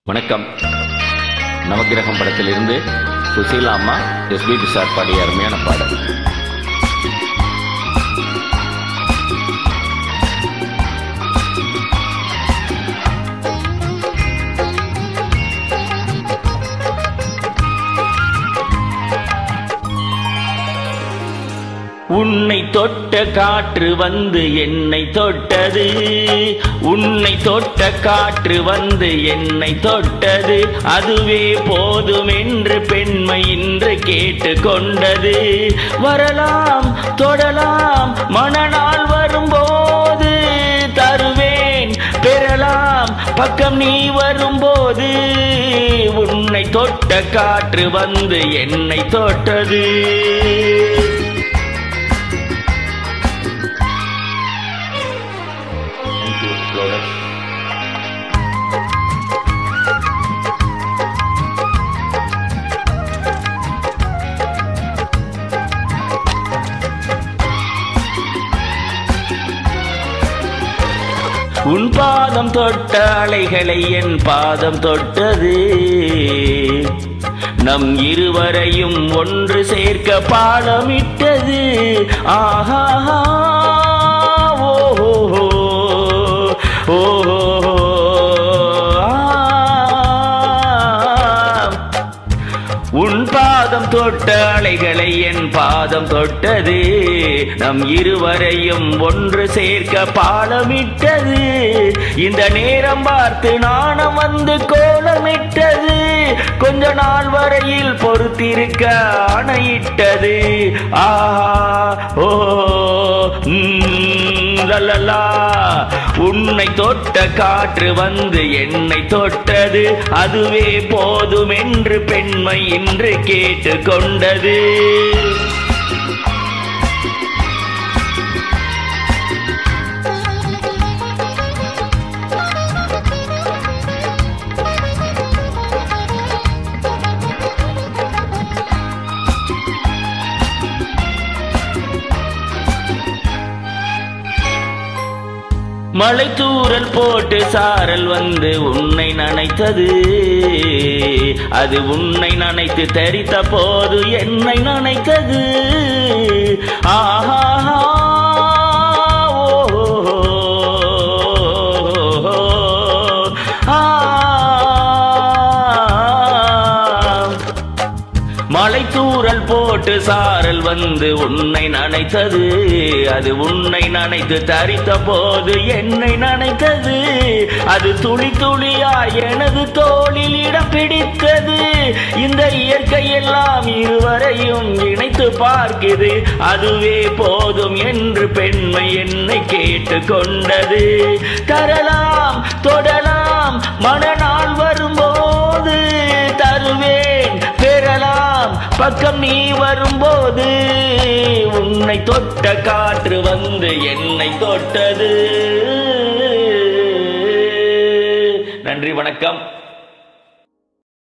வணக்கம் நவக்கிரகம் படத்திலிருந்து சுசீலா அம்மா எஸ்பிபி சார் பாடிய அருமையான பாடல் உன்னை தொட்ட காற்று வந்து என்னை தொட்டது உன்னை தொட்ட காற்று வந்து என்னை தொட்டது அதுவே போதும் என்று பெண்மை இன்று கேட்டு கொண்டது வரலாம் தொடலாம் மனநாள் வரும்போது தருவேன் பெறலாம் பக்கம் நீ வரும்போது உன்னை தொட்ட காற்று வந்து என்னை தொட்டது Thank you, Flores. உன் பாதம் தொட்ட அலைகளை என் பாதம் தொட்டது நம் இருவரையும் ஒன்று சேர்க்க பாலமிட்டது ஆஹா ஓஹோ ஓஹோ உன் பாதம் தொட்ட அலைகளை என் பாதம் தொட்டது நம் இருவரையும் ஒன்று சேர்க்க பாலமிட்டது இந்த நேரம் பார்த்து நாணம் வந்து கோலமிட்டது கொஞ்ச நாள் வரையில் பொறுத்திருக்க ஆணையிட்டது ஆஹா ஓ ம், லலலா உன்னை தொட்ட காற்று வந்து என்னை தொட்டது அதுவே போதும் என்று பெண்மை இன்று கேட்டு கொண்டது மலை தூறல் போட்டு சாரல் வந்து உன்னை நனைத்தது அது உன்னை நனைத்து தரித்த போது என்னை நனைத்தது ஆஹா மலை தூறல் போட்டு சாரல் வந்து உன்னை நனைத்தது அது உன்னை நனைத்து தரித்த போது என்னை நனைத்தது அது துளி துளியா எனது தோளில் இடம் பிடித்தது இந்த இயற்கை எல்லாம் இருவரையும் இணைத்து பார்க்குது அதுவே போதும் என்று பெண்மை என்னை கேட்டு கொண்டது தரலாம் தொடலாம் மனநாள் வரும்போது தருவேன் பெறலாம் பக்கம் நீ வரும்போது உன்னை தொட்ட காற்று வந்து என்னை தொட்டது நன்றி வணக்கம்